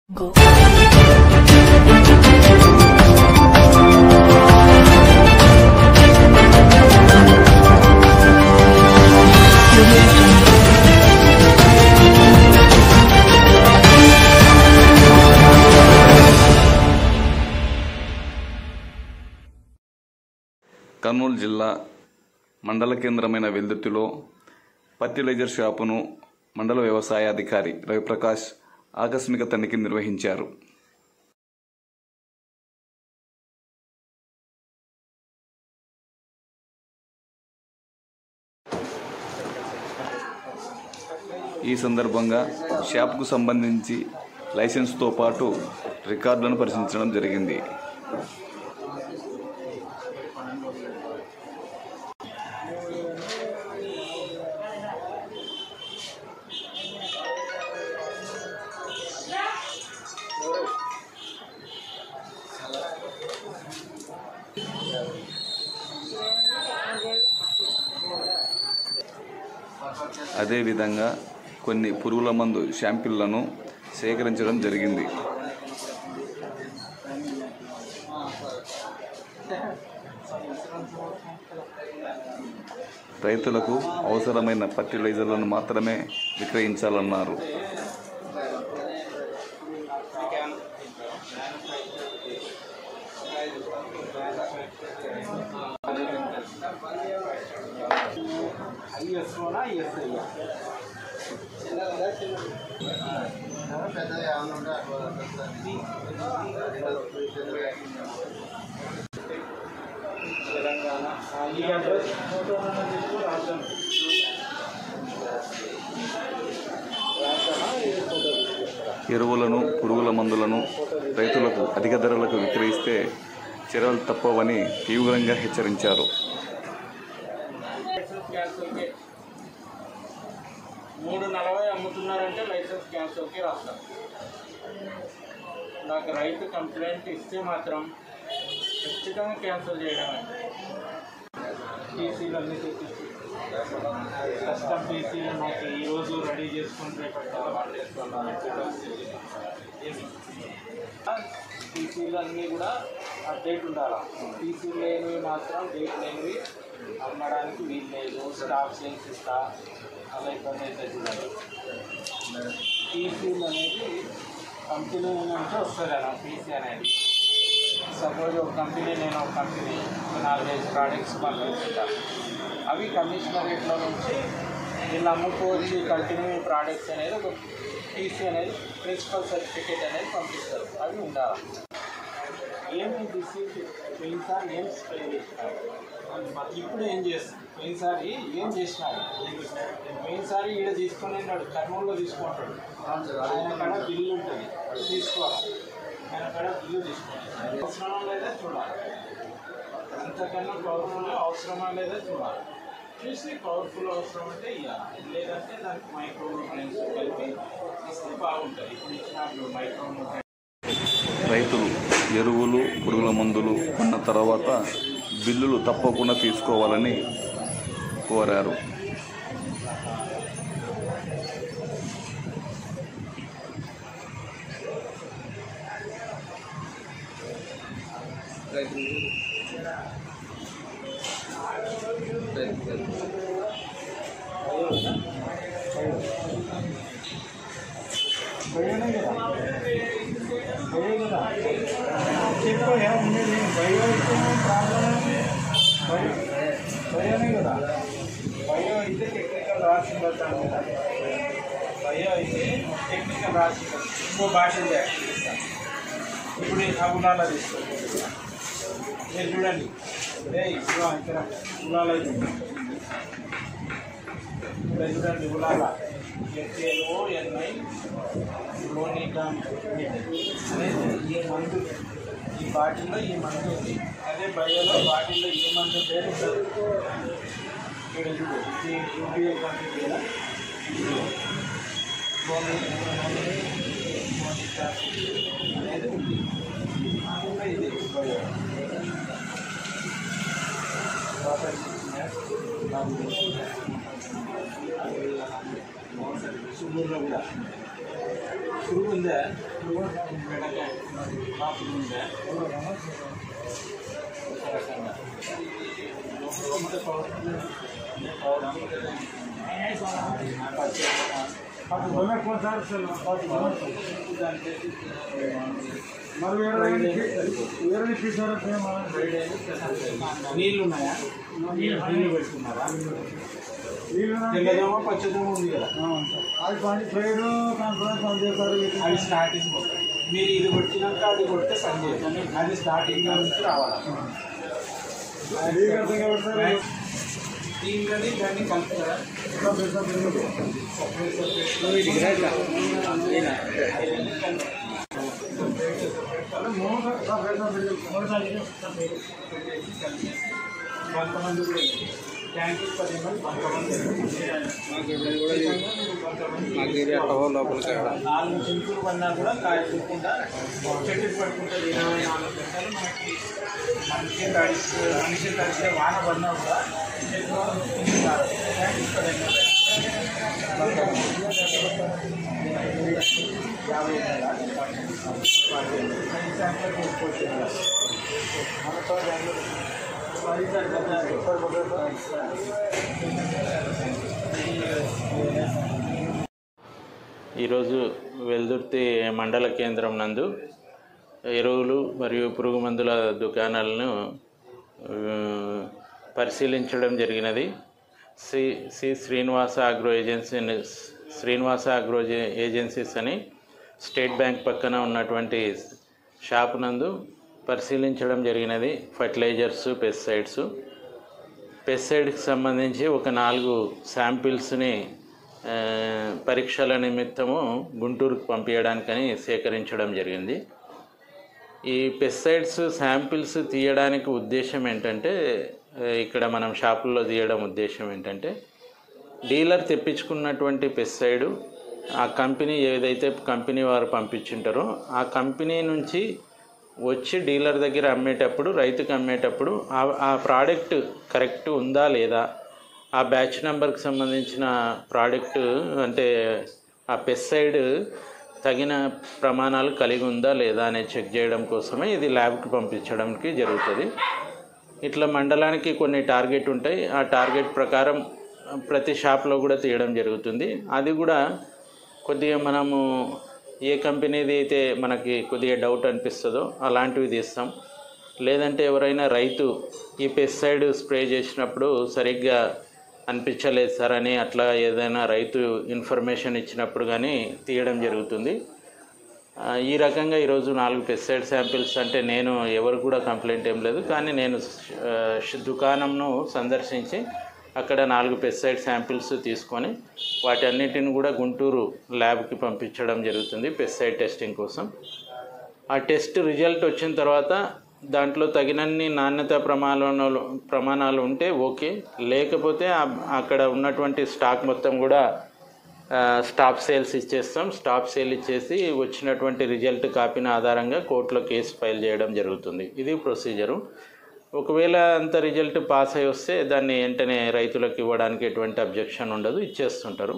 Go. Kurnool జిల్లా మండల కేంద్రమైన వెల్దుర్తిలో ఫర్టిలైజర్ షాపును మండల వ్యవసాయ అధికారి రవిప్రకాష్ ఆకస్మిక తనిఖీ నిర్వహించారు ఈ సందర్భంగా షాప్కు సంబంధించి లైసెన్స్తో పాటు రికార్డులను పరిశీలించడం జరిగింది అదేవిధంగా కొన్ని పురుగుల మందు శాంపిళ్లను సేకరించడం జరిగింది రైతులకు అవసరమైన ఫర్టిలైజర్లను మాత్రమే విక్రయించాలన్నారు ఈ అడ్రస్ ఫోటో తీసుకుని రాశాను రాశానా ఇది ఫోటో తీసుకొస్తారా ఎరువులను పురుగుల మందులను రైతులకు అధిక ధరలకు విక్రయిస్తే చర్యలు తప్పవని తీవ్రంగా హెచ్చరించారు లైసెన్స్ క్యాన్సిల్కి మూడు నలభై అమ్ముతున్నారంటే లైసెన్స్ క్యాన్సిల్కి రాస్తారు నాకు రైతు కంప్లైంట్ ఇస్తే మాత్రం ఖచ్చితంగా క్యాన్సిల్ చేయడమే టీసీలు అన్నీ తెప్పించి కస్టమ్ టీసీలు నాకు ఈరోజు రెడీ చేసుకుని రేపటి తర్వాత టీసీలు అన్నీ కూడా అప్డేట్ ఉండాలి టీసీలు లేనివి మాత్రం డేట్ లేనివి అమ్మడానికి వీలు లేదు స్టాఫ్ సెన్స్ ఇస్తా అలా ఇబ్బంది అయితే చూడాలి టీసీలు అనేది కంపెనీ నుంచి వస్తుంది అన్న టీసీ అనేది సపోజ్ ఒక కంపెనీ నేను ఒక కంపెనీ నాలుగైదు ప్రోడక్ట్స్ పంపిస్తుంటా అవి కమిషనర్ రేట్లో నుంచి వీళ్ళు అమ్ముకోవచ్చు కంటిన్యూ ప్రోడక్ట్స్ అనేది ఒక టీసీ అనేది ప్రిన్సిపల్ సర్టిఫికేట్ అనేది పంపిస్తారు అవి ఉండాలి ఏమి డిసీజ్ పోయినసారి ఏం స్ప్రే చేసినారు ఇప్పుడు ఏం చేస్తారు పోయినసారి ఏం చేసినారు పోయినసారి ఈడ తీసుకొని ఉన్నాడు కర్నూలులో తీసుకుంటాడు ఆయన కాడ బిల్లు ఉంటుంది తీసుకోవాలి ఆయన కాడ బిల్లు తీసుకోవాలి అవసరమా లేదా చూడాలి అంతకన్నా పవర్ఫుల్ అవసరమా లేదా చూడాలి చూసి పవర్ఫుల్ అవసరం అంటే ఇవ్వాలి లేదంటే దానికి మైక్రో న్యూట్రియన్స్ కలిపి ఇస్తే బాగుంటుంది ఇప్పుడు ఇచ్చినప్పుడు మైక్రో న్యూట్రియన్స్ రైతులు ఎరువులు పురుగుల మందులు కొన్న తర్వాత బిల్లులు తప్పకుండా తీసుకోవాలని కోరారు భయమే కదా భయమే కదా చెప్పు ఏముండేది భయం అయితే ప్రాబ్లం భయం భయమే కదా భయం అయితే టెక్నికల్ రాసి పెడతాను కదా భయం అయితే టెక్నికల్ రాసి ఇంకో భాష చేస్తాను ఇప్పుడు ఈ గుణాలు తీసుకోండి మీరు చూడండి ఏ ఇప్పుడు ఇక్కడ గుణాలు అయితే ఇక్కడ చూడండి గుణాల ఎస్ఏలో ఎన్ఐ లోనిగ్రామ్ అనేది ఈ మందు ఈ బాటిల్లో ఈ మందు ఉంది అదే బయోలో బాటిల్లో ఈ మందు పేరు ఉండదు. ఇక్కడ చూడు ఇది యూపీఐ కంపెనీ కదా లోని లోని లోనిగ్రామ్ అనేది ఉంది ఇంకా ఇది బయో సుమూర్లో కూడా పురుగు ఉందా బెండకాయ బాగా పురుగు ఉందా ఒక రకంగా లోపల ఉంటే పౌడర్ పౌడర్ నీళ్ళు ఉన్నాయా నీళ్ళు పెట్టుకున్నారా తెల్లదేమో పచ్చదేమో ఉంది కదా అది పని ట్రైన్ కాన్ఫరెన్స్ పనిచేస్తారు అది స్టార్టింగ్ మీరు ఇది కొట్టినాక అది కొడితే పని చేస్తాను అది స్టార్టింగ్ నుంచి రావాలి దీంట్లోని దాన్ని కలుపుతారా కొంతమంది కూడా ట్యాంకి పది మంది కొంతమంది నాలుగు చింపులు పడినా కూడా కాయ చూకుండా చెట్టు పట్టుకుంటుంది ఇరవై నాలుగు గంటలు మనకి మనిషి తడిసి మనిషి తడిస్తే వాన పడినా కూడా చెట్టు ఉంచుతారు. ట్యాంకి పదిహేను యాభై వేల పార్టీ ఈ శాంపుల్ తీసుకోవచ్చు కదా. మనతో వైజాగ్ కదా ఈరోజు వెల్దుర్తి మండల కేంద్రం నందు ఎరువులు మరియు పురుగు మందుల దుకాణాలను ఆ, పరిశీలించడం జరిగినది Shri Shri Srinivasa agro agency Srinivasa agro జే- ఏజెన్సీస్ అని స్టేట్ బ్యాంక్ పక్కన ఉన్నటువంటి షాప్ నందు పరిశీలించడం జరిగినది ఫర్టిలైజర్స్ పెస్టిసైడ్స్ పెస్టిసైడ్కి సంబంధించి ఒక నాలుగు శాంపిల్స్ని ఆ, పరీక్షల నిమిత్తము గుంటూరుకు పంపించడానికని సేకరించడం జరిగింది ఈ పెస్టిసైడ్స్ శాంపిల్స్ తీయడానికి ఉద్దేశం ఏంటంటే ఆ, ఇక్కడ మనం షాపుల్లో తీయడం ఉద్దేశం ఏంటంటే డీలర్ తెప్పించుకున్నటువంటి పెస్టిసైడ్ ఆ కంపెనీ ఏదైతే కంపెనీ వారు పంపించుంటారో ఆ కంపెనీ నుంచి వచ్చి డీలర్ దగ్గర అమ్మేటప్పుడు రైతుకు అమ్మేటప్పుడు ఆ ఆ ప్రోడక్ట్ కరెక్ట్ ఉందా లేదా ఆ బ్యాచ్ నెంబర్కి సంబంధించిన ప్రోడక్ట్ అంటే ఆ పెస్టిసైడ్ తగిన ప్రమాణాలు కలిగి ఉందా లేదా అనేది చెక్ చేయడం కోసమే ఇది ల్యాబ్కి పంపించడానికి జరుగుతుంది ఇట్లా మండలానికి కొన్ని టార్గెట్ ఉంటాయి ఆ టార్గెట్ ప్రకారం ప్రతి షాప్లో కూడా తీయడం జరుగుతుంది అది కూడా కొద్దిగా మనము ఏ కంపెనీది అయితే మనకి కొద్దిగా డౌట్ అనిపిస్తుందో అలాంటివి తీస్తాం లేదంటే ఎవరైనా రైతు ఈ పెస్టిసైడ్ స్ప్రే చేసినప్పుడు సరిగ్గా అనిపించలేదు సార్ అని అట్లా ఏదైనా రైతు ఇన్ఫర్మేషన్ ఇచ్చినప్పుడు కానీ తీయడం జరుగుతుంది ఆ, ఈ రకంగా ఈరోజు నాలుగు పెస్టిసైడ్ శాంపిల్స్ అంటే నేను ఎవరు కూడా కంప్లైంట్ ఏం లేదు కానీ నేను ఆ, ష్- దుకాణంను సందర్శించి అక్కడ నాలుగు పెస్టిసైడ్ శాంపిల్స్ తీసుకొని వాటన్నిటిని కూడా గుంటూరు ల్యాబ్కి పంపించడం జరుగుతుంది పెస్టిసైడ్ టెస్టింగ్ కోసం ఆ టెస్ట్ రిజల్ట్ వచ్చిన తర్వాత దాంట్లో తగినన్ని నాణ్యత ప్రమాణాలు ప్రమాణాలు ఉంటే ఓకే లేకపోతే ఆ- అక్కడ ఉన్నటువంటి స్టాక్ మొత్తం కూడా ఆ, స్టాప్ సేల్స్ ఇచ్చేస్తాం స్టాప్ సేల్ ఇచ్చేసి వచ్చినటువంటి రిజల్ట్ కాపీని ఆధారంగా కోర్టులో కేసు ఫైల్ చేయడం జరుగుతుంది ఇది ప్రొసీజరు ఒకవేళ అంత రిజల్ట్ పాస్ అయి వస్తే దాన్ని వెంటనే రైతులకు ఇవ్వడానికి ఎటువంటి అబ్జెక్షన్ ఉండదు ఇచ్చేస్తుంటారు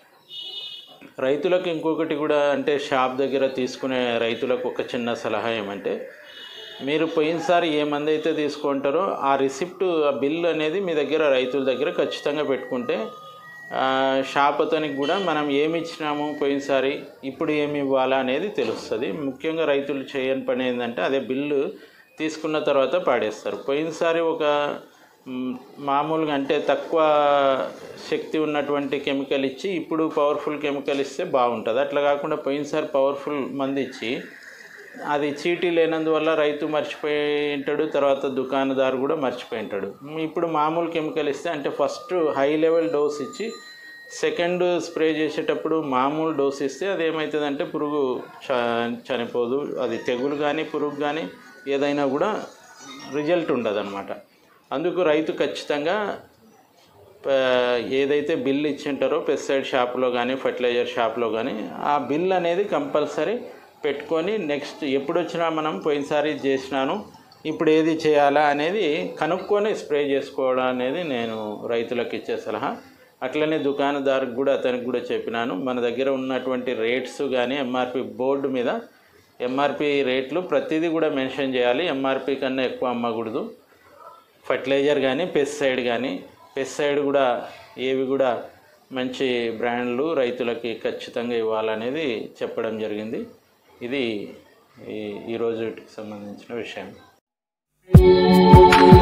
రైతులకు ఇంకొకటి కూడా అంటే షాప్ దగ్గర తీసుకునే రైతులకు ఒక చిన్న సలహా ఏమంటే మీరు పోయినసారి ఏ మంది అయితే తీసుకుంటారో ఆ రిసిప్ట్ ఆ బిల్ అనేది మీ దగ్గర రైతుల దగ్గర ఖచ్చితంగా పెట్టుకుంటే ఆ, షాప్ అతనికి కూడా మనం ఏమి ఇచ్చినాము పోయినసారి ఇప్పుడు ఏమి ఇవ్వాలా అనేది తెలుస్తుంది ముఖ్యంగా రైతులు చేయని పని ఏంటంటే అదే బిల్లు తీసుకున్న తర్వాత పాడేస్తారు పోయినసారి ఒక మ్, మామూలుగా అంటే తక్కువ శక్తి ఉన్నటువంటి కెమికల్ ఇచ్చి ఇప్పుడు పవర్ఫుల్ కెమికల్ ఇస్తే బాగుంటుంది అట్లా కాకుండా పోయినసారి పవర్ఫుల్ మంది ఇచ్చి అది చీటీ లేనందువల్ల రైతు మర్చిపోయి ఉంటాడు తర్వాత దుకాణదారు కూడా మర్చిపోయి ఉంటాడు మ్, ఇప్పుడు మామూలు కెమికల్ ఇస్తే అంటే ఫస్ట్ హై లెవెల్ డోస్ ఇచ్చి సెకండ్ స్ప్రే చేసేటప్పుడు మామూలు డోస్ ఇస్తే అది ఏమవుతుందంటే పురుగు చ చనిపోదు అది తెగులు కానీ పురుగు కానీ ఏదైనా కూడా రిజల్ట్ ఉండదు అందుకు రైతు ఖచ్చితంగా ప- ఏదైతే బిల్ ఇచ్చింటారో పెస్టిసైడ్ షాప్లో కానీ ఫర్టిలైజర్ షాప్లో కానీ ఆ బిల్ అనేది కంపల్సరీ పెట్టుకొని నెక్స్ట్ ఎప్పుడు వచ్చినా మనం పోయినసారి ఇది చేసినాను ఇప్పుడు ఏది చేయాలా అనేది కనుక్కొని స్ప్రే చేసుకోవడం అనేది నేను రైతులకు ఇచ్చే సలహా అట్లనే దుకాణదారుకు కూడా అతనికి కూడా చెప్పినాను మన దగ్గర ఉన్నటువంటి రేట్స్ కానీ ఎంఆర్పి బోర్డు మీద ఎంఆర్పి రేట్లు ప్రతిదీ కూడా మెన్షన్ చేయాలి ఎంఆర్పి కన్నా ఎక్కువ అమ్మకూడదు ఫర్టిలైజర్ కానీ పెస్టిసైడ్ కానీ పెస్టిసైడ్ కూడా ఏవి కూడా మంచి బ్రాండ్లు రైతులకి ఖచ్చితంగా ఇవ్వాలనేది చెప్పడం జరిగింది ఇది ఈ ఈరోజుకి సంబంధించిన విషయం